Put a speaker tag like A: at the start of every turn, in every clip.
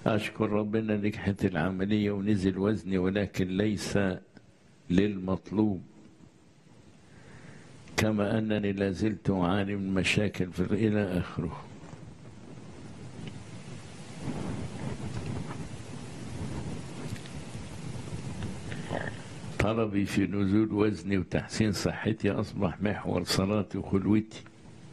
A: أشكر ربنا نجحت العملية ونزل وزني ولكن ليس للمطلوب كما أنني لازلت أعاني من مشاكل في إلى آخره طلبي في نزول وزني وتحسين صحتي أصبح محور صلاتي وخلوتي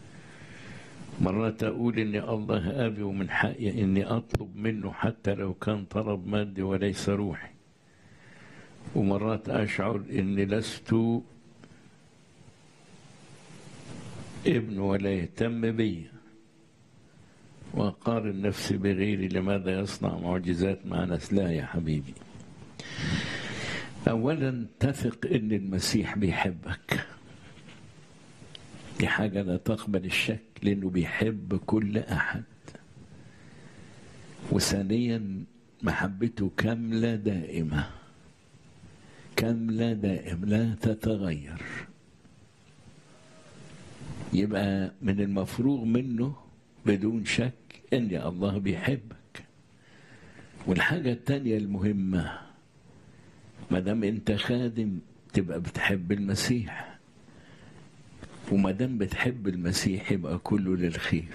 A: مرات أقول إن الله أبي ومن حقي إني أطلب منه حتى لو كان طلب مادي وليس روحي ومرات أشعر إني لست ابن ولا يهتم بي وأقارن نفسي بغيري لماذا يصنع معجزات مع ناس لا يا حبيبي أولا تثق إن المسيح بيحبك دي حاجة لا تقبل الشك لأنه بيحب كل أحد وثانيا محبته كاملة دائمة كاملة دائمة لا تتغير يبقى من المفروغ منه بدون شك ان الله بيحبك والحاجة التانية المهمة ما دام انت خادم تبقى بتحب المسيح وما دام بتحب المسيح يبقى كله للخير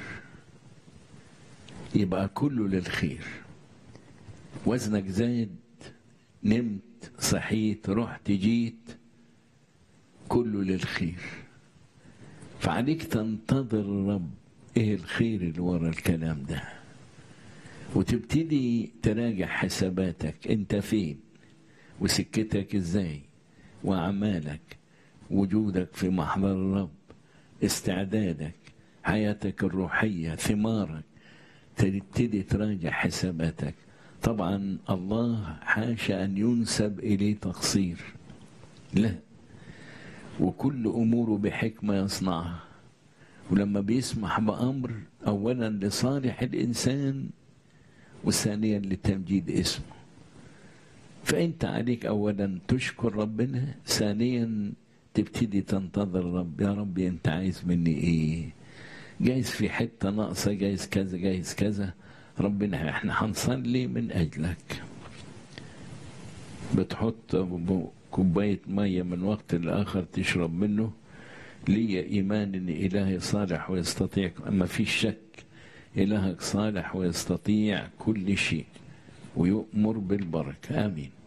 A: يبقى كله للخير وزنك زاد نمت صحيت رحت جيت كله للخير فعليك تنتظر الرب ايه الخير اللي ورا الكلام ده وتبتدي تراجع حساباتك انت فين وسكتك ازاي واعمالك وجودك في محضر الرب استعدادك حياتك الروحيه ثمارك تبتدي تراجع حساباتك طبعا الله حاشا ان ينسب اليه تقصير لا وكل اموره بحكمه يصنعها ولما بيسمح بامر اولا لصالح الانسان وثانيا لتمجيد اسمه فانت عليك اولا تشكر ربنا ثانيا تبتدي تنتظر الرب يا رب انت عايز مني ايه جايز في حته ناقصه جايز كذا جايز كذا ربنا احنا هنصلي من اجلك بتحط كوبايه ميه من وقت لاخر تشرب منه لي ايمان ان الهي صالح ويستطيع اما في شك الهك صالح ويستطيع كل شيء ويؤمر بالبركه امين